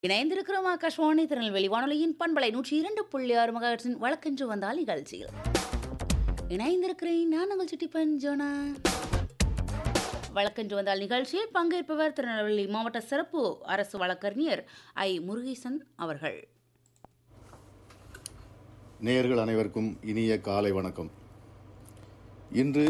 இணைந்திருக்கிறோம் ஆகாஷ்வாணி திருநெல்வேலி வானொலியின் பண்பலை நூற்றி இரண்டு புள்ளி ஆறு மகாட்சின் வழக்கென்று வந்தால் நிகழ்ச்சியில் இணைந்திருக்கிறேன் நான் உங்கள் சிட்டிப்பன் ஜோனா வழக்கென்று வந்தால் நிகழ்ச்சியில் பங்கேற்பவர் திருநெல்வேலி மாவட்ட சிறப்பு அரசு வழக்கறிஞர் ஐ முருகேசன் அவர்கள் நேயர்கள் அனைவருக்கும் இனிய காலை வணக்கம் இன்று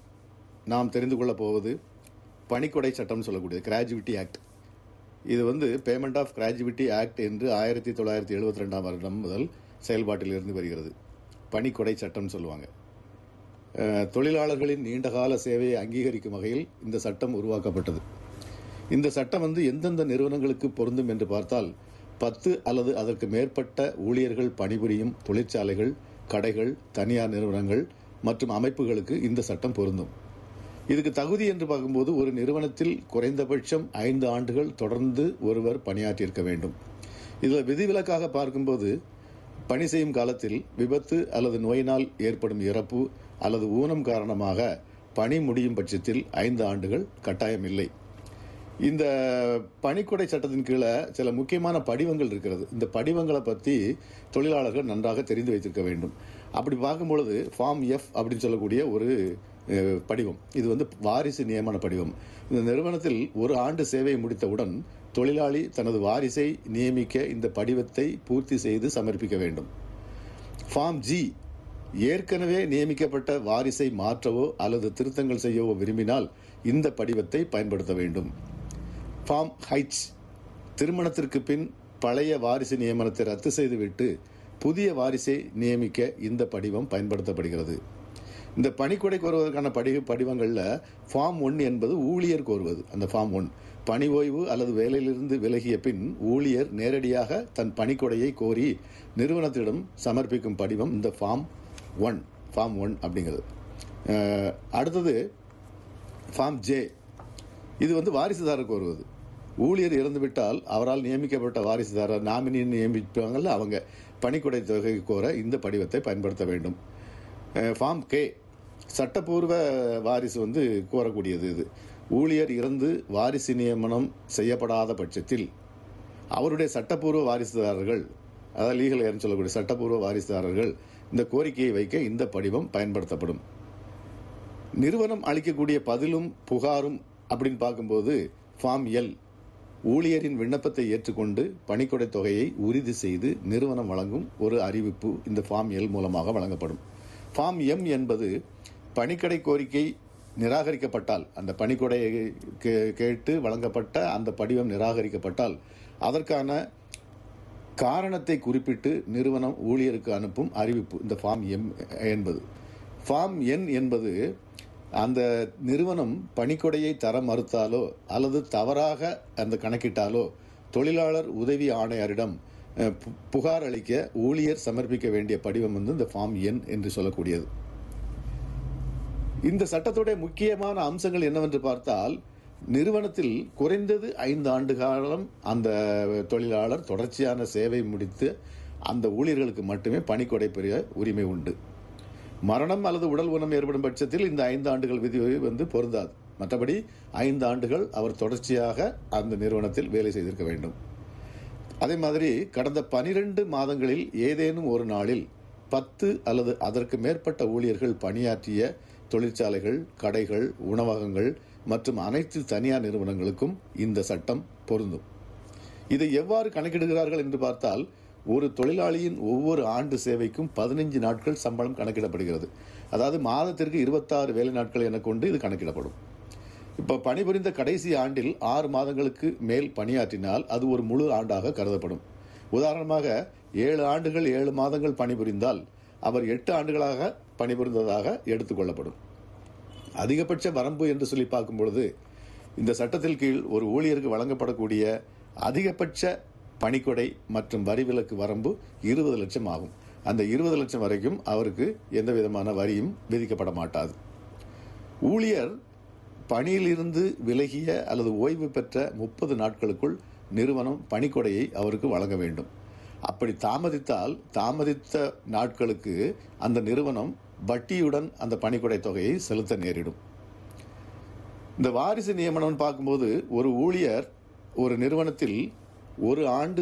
நாம் தெரிந்து கொள்ளப் போவது பணிக்கொடை சட்டம் சொல்லக்கூடியது கிராஜுவிட்டி ஆக்ட் இது வந்து பேமெண்ட் ஆஃப் கிராஜுவிட்டி ஆக்ட் என்று ஆயிரத்தி தொள்ளாயிரத்தி எழுபத்தி ரெண்டாம் வருடம் முதல் செயல்பாட்டில் இருந்து வருகிறது பணிக்கொடை சட்டம் சொல்லுவாங்க அஹ், தொழிலாளர்களின் நீண்டகால சேவையை அங்கீகரிக்கும் வகையில் இந்த சட்டம் உருவாக்கப்பட்டது இந்த சட்டம் வந்து எந்தெந்த நிறுவனங்களுக்கு பொருந்தும் என்று பார்த்தால் பத்து அல்லது அதற்கு மேற்பட்ட ஊழியர்கள் பணிபுரியும் தொழிற்சாலைகள் கடைகள் தனியார் நிறுவனங்கள் மற்றும் அமைப்புகளுக்கு இந்த சட்டம் பொருந்தும் இதுக்கு தகுதி என்று பார்க்கும்போது ஒரு நிறுவனத்தில் குறைந்தபட்சம் ஐந்து ஆண்டுகள் தொடர்ந்து ஒருவர் பணியாற்றியிருக்க வேண்டும் இதில் விதிவிலக்காக பார்க்கும்போது பணி செய்யும் காலத்தில் விபத்து அல்லது நோயினால் ஏற்படும் இறப்பு அல்லது ஊனம் காரணமாக பணி முடியும் பட்சத்தில் ஐந்து ஆண்டுகள் கட்டாயம் இல்லை இந்த பணிக்கொடை சட்டத்தின் கீழே சில முக்கியமான படிவங்கள் இருக்கிறது இந்த படிவங்களை பற்றி தொழிலாளர்கள் நன்றாக தெரிந்து வைத்திருக்க வேண்டும் அப்படி பார்க்கும் பொழுது ஃபார்ம் எஃப் அப்படின்னு சொல்லக்கூடிய ஒரு அஹ், படிவம் இது வந்து வாரிசு நியமன படிவம் இந்த நிறுவனத்தில் ஒரு ஆண்டு சேவை முடித்தவுடன் தொழிலாளி தனது வாரிசை நியமிக்க இந்த படிவத்தை பூர்த்தி செய்து சமர்ப்பிக்க வேண்டும் ஃபார்ம் ஜி ஏற்கனவே நியமிக்கப்பட்ட வாரிசை மாற்றவோ அல்லது திருத்தங்கள் செய்யவோ விரும்பினால் இந்த படிவத்தை பயன்படுத்த வேண்டும் ஃபார்ம் ஹைட்ஸ் திருமணத்திற்கு பின் பழைய வாரிசு நியமனத்தை ரத்து செய்துவிட்டு புதிய வாரிசை நியமிக்க இந்த படிவம் பயன்படுத்தப்படுகிறது இந்த பணிக்கொடை கோருவதற்கான படி படிவங்களில் ஃபார்ம் ஒன் என்பது ஊழியர் கோருவது அந்த ஃபார்ம் ஒன் பணி ஓய்வு அல்லது வேலையிலிருந்து விலகிய பின் ஊழியர் நேரடியாக தன் பணிக்கொடையை கோரி நிறுவனத்திடம் சமர்ப்பிக்கும் படிவம் இந்த ஃபார்ம் ஒன் ஃபார்ம் ஒன் அப்படிங்கிறது அஹ், அடுத்தது ஃபார்ம் ஜே இது வந்து வாரிசுதாரர் கோருவது ஊழியர் இறந்துவிட்டால் அவரால் நியமிக்கப்பட்ட வாரிசுதாரர் நாமினி நியமிப்பாங்கல்ல அவங்க பணிக்கொடை தொகை கோர இந்த படிவத்தை பயன்படுத்த வேண்டும் அஹ், ஃபார்ம் கே சட்டப்பூர்வ வாரிசு வந்து கோரக்கூடியது இது ஊழியர் இறந்து வாரிசு நியமனம் செய்யப்படாத பட்சத்தில் அவருடைய சட்டப்பூர்வ வாரிசுதாரர்கள் அதாவது லீகல் ஏர்னு சொல்லக்கூடிய சட்டப்பூர்வ வாரிசுதாரர்கள் இந்த கோரிக்கையை வைக்க இந்த படிவம் பயன்படுத்தப்படும் நிறுவனம் அளிக்கக்கூடிய பதிலும் புகாரும் அப்படின்னு பார்க்கும்போது ஃபார்ம் எல் ஊழியரின் விண்ணப்பத்தை ஏற்றுக்கொண்டு பணிக்கொடை தொகையை உறுதி செய்து நிறுவனம் வழங்கும் ஒரு அறிவிப்பு இந்த ஃபார்ம் எல் மூலமாக வழங்கப்படும் ஃபார்ம் எம் என்பது பணிக்கடை கோரிக்கை நிராகரிக்கப்பட்டால் அந்த பணிக்கொடையை கே- கேட்டு வழங்கப்பட்ட அந்த படிவம் நிராகரிக்கப்பட்டால் அதற்கான காரணத்தை குறிப்பிட்டு நிறுவனம் ஊழியருக்கு அனுப்பும் அறிவிப்பு இந்த ஃபார்ம் எம் என்பது ஃபார்ம் என் என்பது அந்த நிறுவனம் பணிக்கொடையை தர மறுத்தாலோ அல்லது தவறாக அந்த கணக்கிட்டாலோ தொழிலாளர் உதவி ஆணையரிடம் அஹ், பு- புகார் அளிக்க ஊழியர் சமர்ப்பிக்க வேண்டிய படிவம் வந்து இந்த ஃபார்ம் என் என்று சொல்லக்கூடியது இந்த சட்டத்துடைய முக்கியமான அம்சங்கள் என்னவென்று பார்த்தால் நிறுவனத்தில் குறைந்தது ஐந்து ஆண்டு காலம் அந்த தொழிலாளர் தொடர்ச்சியான சேவை முடித்து அந்த ஊழியர்களுக்கு மட்டுமே பணிக்கொடை பெரிய உரிமை உண்டு மரணம் அல்லது உடல் ஊனம் ஏற்படும் பட்சத்தில் இந்த ஐந்து ஆண்டுகள் விதி வந்து பொருந்தாது மற்றபடி ஐந்து ஆண்டுகள் அவர் தொடர்ச்சியாக அந்த நிறுவனத்தில் வேலை செய்திருக்க வேண்டும் அதே மாதிரி கடந்த பனிரெண்டு மாதங்களில் ஏதேனும் ஒரு நாளில் பத்து அல்லது அதற்கு மேற்பட்ட ஊழியர்கள் பணியாற்றிய தொழிற்சாலைகள் கடைகள் உணவகங்கள் மற்றும் அனைத்து தனியார் நிறுவனங்களுக்கும் இந்த சட்டம் பொருந்தும் இதை எவ்வாறு கணக்கிடுகிறார்கள் என்று பார்த்தால் ஒரு தொழிலாளியின் ஒவ்வொரு ஆண்டு சேவைக்கும் பதினைஞ்சு நாட்கள் சம்பளம் கணக்கிடப்படுகிறது அதாவது மாதத்திற்கு இருபத்தாறு வேலை நாட்கள் என கொண்டு இது கணக்கிடப்படும் இப்போ பணிபுரிந்த கடைசி ஆண்டில் ஆறு மாதங்களுக்கு மேல் பணியாற்றினால் அது ஒரு முழு ஆண்டாக கருதப்படும் உதாரணமாக ஏழு ஆண்டுகள் ஏழு மாதங்கள் பணிபுரிந்தால் அவர் எட்டு ஆண்டுகளாக பணிபுரிந்ததாக எடுத்துக்கொள்ளப்படும் அதிகபட்ச வரம்பு என்று சொல்லி பார்க்கும் பொழுது இந்த சட்டத்தில் கீழ் ஒரு ஊழியருக்கு வழங்கப்படக்கூடிய அதிகபட்ச பணிக்கொடை மற்றும் வரி விலக்கு வரம்பு இருபது லட்சம் ஆகும் அந்த இருபது லட்சம் வரைக்கும் அவருக்கு எந்த விதமான வரியும் விதிக்கப்பட மாட்டாது ஊழியர் பணியிலிருந்து விலகிய அல்லது ஓய்வு பெற்ற முப்பது நாட்களுக்குள் நிறுவனம் பணிக்கொடையை அவருக்கு வழங்க வேண்டும் அப்படி தாமதித்தால் தாமதித்த நாட்களுக்கு அந்த நிறுவனம் வட்டியுடன் அந்த பணிக்கொடை தொகையை செலுத்த நேரிடும் இந்த வாரிசு நியமனம் பார்க்கும்போது ஒரு ஊழியர் ஒரு நிறுவனத்தில் ஒரு ஆண்டு